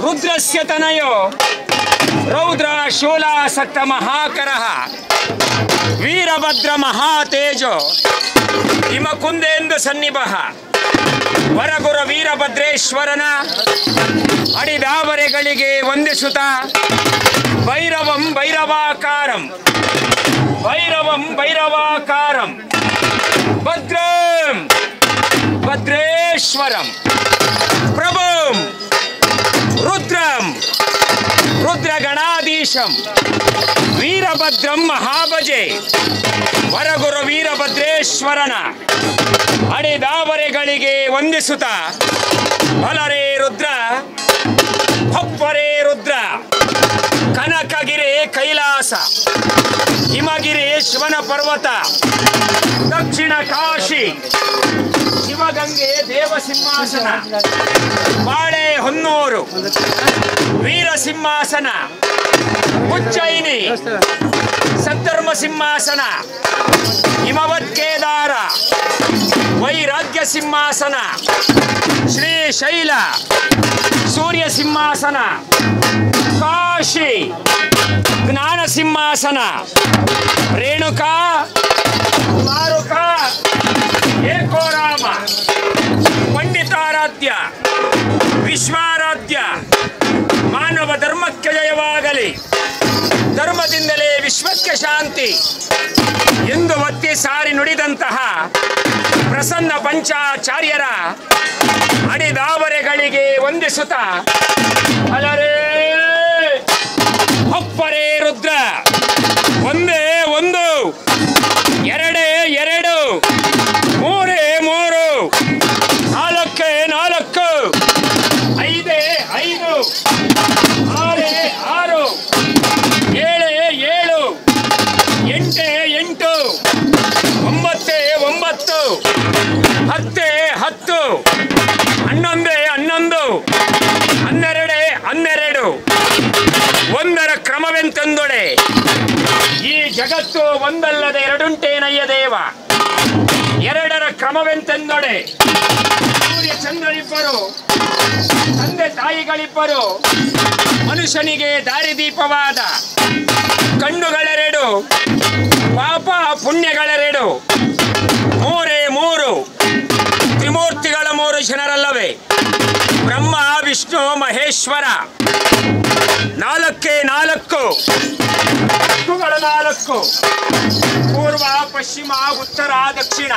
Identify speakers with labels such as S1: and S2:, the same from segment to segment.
S1: ರುದ್ರಸ್ಯ ತನಯೋ ರೌದ್ರ ಶೂಲಾಸಕ್ತ ಮಹಾಕರಃ ವೀರಭದ್ರ ಮಹಾತೇಜೋ ಹಿಮಕುಂದೇಂದು ಸನ್ನಿಭಃ ವರಗುರ ವೀರಭದ್ರೇಶ್ವರನ ಅಡಿದಾವರೆಗಳಿಗೆ ವಂದಿಸುತ್ತ ಭೈರವಂ ಭೈರವಾಕಾರಂ ಭೈರವಂ ಭೈರವಾಕಾರಂ ಭದ್ರಂ ಭದ್ರೇಶ್ವರಂ ಪ್ರಭುಂ ರುದ್ರಂ ರುದ್ರಗಣಾಧೀಶಂ ವೀರಭದ್ರಂ ಮಹಾಭಜೆ ವರಗುರು ವೀರಭದ್ರೇಶ್ವರನ ಅಡಿದಾವರೆಗಳಿಗೆ ವಂದಿಸುತ್ತ ಬಲರೇ ರುದ್ರ ಹೊಪ್ಪರೇ ರುದ್ರ ಕನಕಗಿರಿ ಕೈಲಾಸ ಹಿಮಗಿರಿ ಶಿವನ ಪರ್ವತ ದಕ್ಷಿಣ ಕಾಶಿ ಶಿವಗಂಗೆ ದೇವಸಿಂಹಾಸನ ಬಾಳೆ ಹೊನ್ನೂರು ವೀರಸಿಂಹಾಸನ ಉಜ್ಜಯಿನಿ ಸದ್ಧರ್ಮ ಸಿಂಹಾಸನ ಹಿಮವತ್ ಕೇದಾರ ವೈರಾಗ್ಯ ಸಿಂಹಾಸನ ಶ್ರೀ ಶೈಲ ಸೂರ್ಯ ಸಿಂಹಾಸನ ಕಾಶಿ ಜ್ಞಾನ ಸಿಂಹಾಸನ ರೇಣುಕಾ ಮಾರುಕ ಏಕೋರಾಮ ಪಂಡಿತಾರಾಧ್ಯ ವಿಶ್ವಾರಾಧ್ಯ ಮಾನವ ಧರ್ಮಕ್ಕೆ ಜಯವಾಗಲಿ ಧರ್ಮದಿಂದಲೇ ವಿಶ್ವಕ್ಕೆ ಶಾಂತಿ ಎಂದು ಒತ್ತಿ ಸಾರಿ ನುಡಿದಂತಹ ಪ್ರಸನ್ನ ಪಂಚಾಚಾರ್ಯರ ಅಡಿದಾವರೆಗಳಿಗೆ ವಂದಿಸುತ್ತ ಅಲರೇ ಹೊಪ್ಪರೇ ರುದ್ರ ಒಂದೇ ಒಂದು ಎರಡೇ ಎರಡು ಮೂರೇ ಮೂರು ನಾಲ್ಕೇ ನಾಲ್ಕು ಐದೇ ಐದು ಆರೇ ಆರು ಏಳೇ ಏಳು ಎಂಟೇ ಎಂಟು ಒಂಬತ್ತೇ ಒಂಬತ್ತು ಹತ್ತೇ ಹತ್ತು ಹನ್ನೊಂದೇ ಹನ್ನೊಂದು ಹನ್ನೆರಡೇ ಹನ್ನೆರಡು ಒಂದರ ಕ್ರಮವೆಂತಂದೊಡೆ ಈ ಜಗತ್ತು ಒಂದಲ್ಲದೆ ಎರಡುಂಟೇನಯ್ಯ ದೇವ ಎರಡರ ಕ್ರಮವೆಂತೆಂದೊಡೆ ಸೂರ್ಯ ಚಂದ್ರನಿಬ್ಬರು ತಂದೆ ತಾಯಿಗಳಿಬ್ಬರು ಮನುಷ್ಯನಿಗೆ ದಾರಿದೀಪವಾದ ಕಣ್ಣುಗಳೆರಡು ಪಾಪ ಪುಣ್ಯಗಳೆರಡು ಮೂರೇ ಮೂರು ತ್ರಿಮೂರ್ತಿಗಳ ಮೂರು ಜನರಲ್ಲವೇ ಬ್ರಹ್ಮ ವಿಷ್ಣು ಮಹೇಶ್ವರ ನಾಲ್ಕೇ ನಾಲ್ಕು ದಿಕ್ಕುಗಳ ನಾಲ್ಕು ಪೂರ್ವ ಪಶ್ಚಿಮ ಉತ್ತರ ದಕ್ಷಿಣ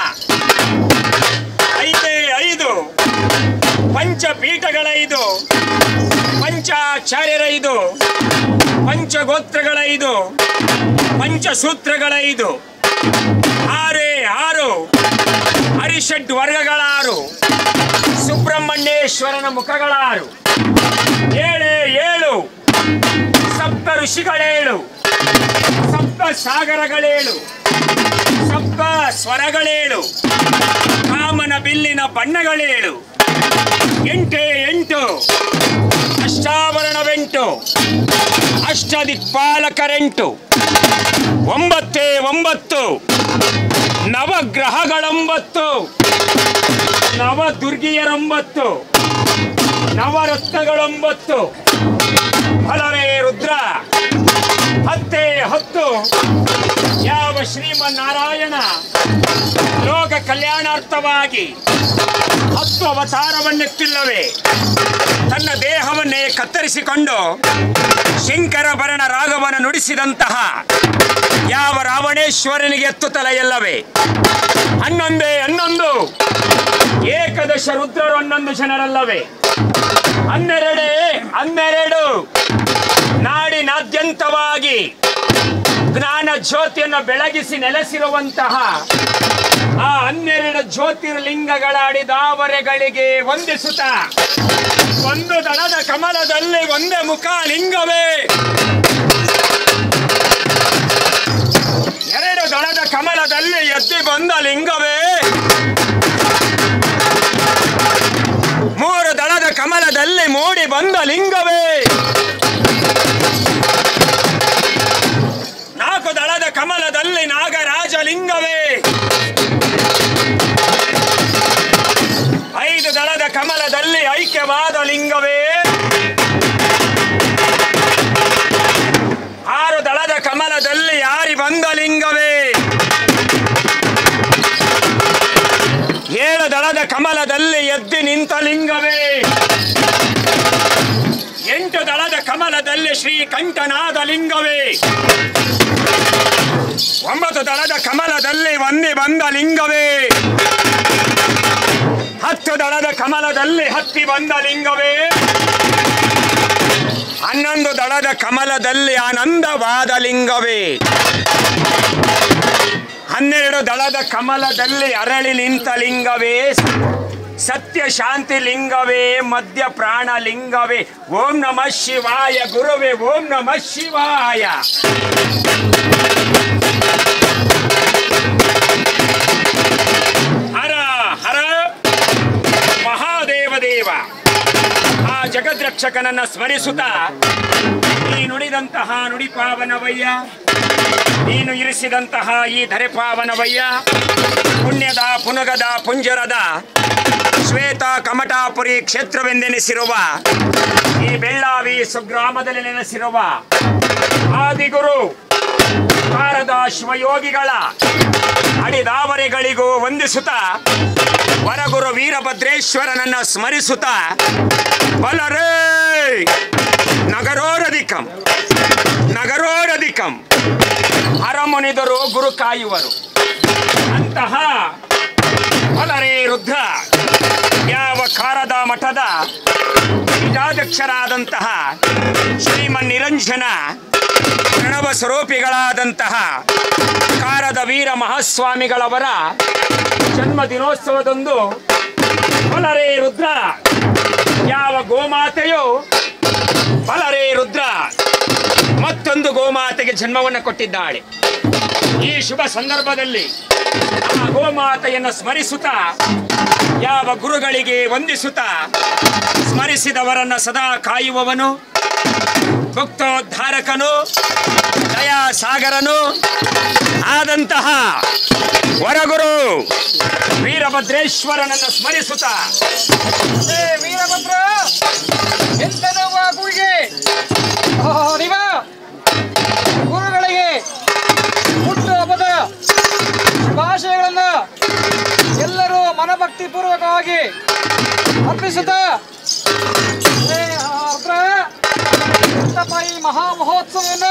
S1: ಐದೇ ಐದು ಪಂಚಪೀಠಗಳ ಐದು ಪಂಚಾಚಾರ್ಯರ ಐದು ಪಂಚಗೋತ್ರಗಳ ಐದು ಪಂಚಸೂತ್ರಗಳ ಐದು ಆರೇ ಆರು ಹರಿಷಡ್ ವರ್ಗಗಳಾರು ಸುಬ್ರಹ್ಮಣ್ಯೇಶ್ವರನ ಮುಖಗಳಾರು ಏಳೇ ಏಳು ಸಪ್ತ ಋಷಿಗಳೇಳು ಸಪ್ತ ಸಾಗರಗಳೇಳು ಸಪ್ತ ಸ್ವರಗಳೇಳು ಕಾಮನ ಬಿಲ್ಲಿನ ಬಣ್ಣಗಳೇಳು ಎಂಟೇ ಎಂಟು ಅಷ್ಟಾವರಣವೆಂಟು ಅಷ್ಟದಿಕ್ಪಾಲಕರೆಂಟು ಒಂಬತ್ತೇ ಒಂಬತ್ತು ನವಗ್ರಹಗಳೊಂಬತ್ತು ನವದುರ್ಗಿಯರೊಂಬತ್ತು ನವರತ್ನಗಳೊಂಬತ್ತು ಫಲವೇ ರುದ್ರ ಹತ್ತೇ ಹತ್ತು ಯಾವ ಶ್ರೀಮನ್ನಾರಾಯಣ ಲೋಕ ಕಲ್ಯಾಣಾರ್ಥವಾಗಿ ಹತ್ತು ಅವತಾರವನ್ನೆತ್ತಿಲ್ಲವೇ ತನ್ನ ದೇಹವನ್ನೇ ಕತ್ತರಿಸಿಕೊಂಡು ಶಂಕರ ಭರಣ ರಾಗವನ್ನು ನುಡಿಸಿದಂತಹ ಯಾವ ರಾವಣೇಶ್ವರನಿಗೆ ಎತ್ತು ತಲೆಯಲ್ಲವೇ ಹನ್ನೊಂದೇ ಹನ್ನೊಂದು ಏಕದಶ ರುದ್ರರು ಹನ್ನೊಂದು ಜನರಲ್ಲವೇ ಹನ್ನೆರಡೇ ಹನ್ನೆರಡು ನಾಡಿನಾದ್ಯಂತವಾಗಿ ಜ್ಞಾನ ಜ್ಯೋತಿಯನ್ನು ಬೆಳಗಿಸಿ ನೆಲೆಸಿರುವಂತಹ ಆ ಹನ್ನೆರಡು ಜ್ಯೋತಿರ್ಲಿಂಗಗಳ ಅಡಿದಾವರೆಗಳಿಗೆ ವಂದಿಸುತ್ತ ಒಂದು ದಳದ ಕಮಲದಲ್ಲಿ ಒಂದೇ ಮುಖ ಲಿಂಗವೇ ಎರಡು ದಳದ ಕಮಲದಲ್ಲಿ ಎದ್ದಿ ಬಂದ ಲಿಂಗವೇ ಮೂರು ದಳದ ಕಮಲದಲ್ಲಿ ಮೂಡಿ ಬಂದ ಲಿಂಗವೇ ನಾಲ್ಕು ದಳದ ಕಮಲದಲ್ಲಿ ನಾಗರಾಜ ಲಿಂಗವೇ ಐದು ದಳದ ಕಮಲದಲ್ಲಿ ಐಕ್ಯವಾದ ಲಿಂಗವೇ ದಳದ ಕಮಲದಲ್ಲಿ ಎದ್ದಿ ನಿಂತ ಲಿಂಗವೇ ಎಂಟು ದಳದ ಕಮಲದಲ್ಲಿ ಶ್ರೀಕಂಠನಾದ ಲಿಂಗವೇ ಒಂಬತ್ತು ದಳದ ಕಮಲದಲ್ಲಿ ಒಂದಿ ಬಂದ ಲಿಂಗವೇ ಹತ್ತು ದಳದ ಕಮಲದಲ್ಲಿ ಹತ್ತಿ ಬಂದ ಲಿಂಗವೇ ಹನ್ನೊಂದು ದಳದ ಕಮಲದಲ್ಲಿ ಆನಂದವಾದ ಲಿಂಗವೇ ಹನ್ನೆರಡು ದಳದ ಕಮಲದಲ್ಲಿ ಅರಳಿ ನಿಂತ ಲಿಂಗವೇ ಸತ್ಯ ಶಾಂತಿ ಲಿಂಗವೇ ಮಧ್ಯ ಪ್ರಾಣ ಲಿಂಗವೇ ಓಂ ನಮಃ ಶಿವಾಯ ಗುರುವೇ ಓಂ ನಮಃ ಶಿವಾಯ ಹರ ಹರ ಮಹಾದೇವ ದೇವ ಆ ಜಗದ್ರಕ್ಷಕನನ್ನ ಸ್ಮರಿಸುತ್ತಾ ನೀ ನುಡಿದಂತಹ ನುಡಿ ಪಾವನವಯ್ಯ ನೀನು ಇರಿಸಿದಂತಹ ಈ ಧರೆ ಪಾವನವಯ್ಯ ಪುಣ್ಯದ ಪುನಗದ ಪುಂಜರದ ಶ್ವೇತ ಕಮಟಾಪುರಿ ಕ್ಷೇತ್ರವೆಂದೆನಿಸಿರುವ ಈ ಬೆಳ್ಳಾವಿ ಸುಗ್ರಾಮದಲ್ಲಿ ನೆನೆಸಿರುವ ಆದಿಗುರು ಭಾರದ ಶಿವಯೋಗಿಗಳ ಅಡಿದಾವರೆಗಳಿಗೂ ವಂದಿಸುತ್ತಾ ವರಗುರು ವೀರಭದ್ರೇಶ್ವರನನ್ನ ಸ್ಮರಿಸುತ್ತಾ ಬಲರೇ ನಗರೋರಧಿಕಂ ನಗರೋರಧಿಕಂ ಹರಮುನಿದರು ಗುರು ಕಾಯುವರು ಅಂತಹ ಬಲರೇ ರುದ್ರ ಯಾವ ಕಾರದ ಮಠದ ಬೀಜಾಧ್ಯಕ್ಷರಾದಂತಹ ಶ್ರೀಮನ್ ನಿರಂಜನ ಪ್ರಣವ ಸ್ವರೂಪಿಗಳಾದಂತಹ ಕಾರದ ವೀರ ಮಹಾಸ್ವಾಮಿಗಳವರ ಜನ್ಮ ದಿನೋತ್ಸವದಂದು ಬಲರೇ ರುದ್ರ ಯಾವ ಗೋಮಾತೆಯು ಬಲರೇ ರುದ್ರ ಮತ್ತೊಂದು ಗೋಮಾತೆಗೆ ಜನ್ಮವನ್ನು ಕೊಟ್ಟಿದ್ದಾಳೆ ಈ ಶುಭ ಸಂದರ್ಭದಲ್ಲಿ ಆ ಗೋಮಾತೆಯನ್ನು ಸ್ಮರಿಸುತ್ತಾ ಯಾವ ಗುರುಗಳಿಗೆ ವಂದಿಸುತ್ತಾ ಸ್ಮರಿಸಿದವರನ್ನ ಸದಾ ಕಾಯುವವನು ಭಕ್ತೋದ್ಧಾರಕನು ದಯಾ ಸಾಗರನು ಆದಂತಹ ವರಗುರು ವೀರಭದ್ರೇಶ್ವರನನ್ನು ಸ್ಮರಿಸುತ್ತಾ
S2: ಏ ವೀರಭದ್ರ ಎಂತ ನೋವು ಆ ಗುರಿಗೆ ಓ ನೀವ ಗುರುಗಳಿಗೆ ಹುಟ್ಟು ಹಬ್ಬದ ಶುಭಾಶಯಗಳನ್ನ ಎಲ್ಲರೂ ಮನಭಕ್ತಿ ಪೂರ್ವಕವಾಗಿ ಅರ್ಪಿಸುತ್ತಾ ಏ, ಆ ರುದ್ರ, ಎಂತಪ್ಪ ಈ ಮಹಾ ಮಹೋತ್ಸವವನ್ನು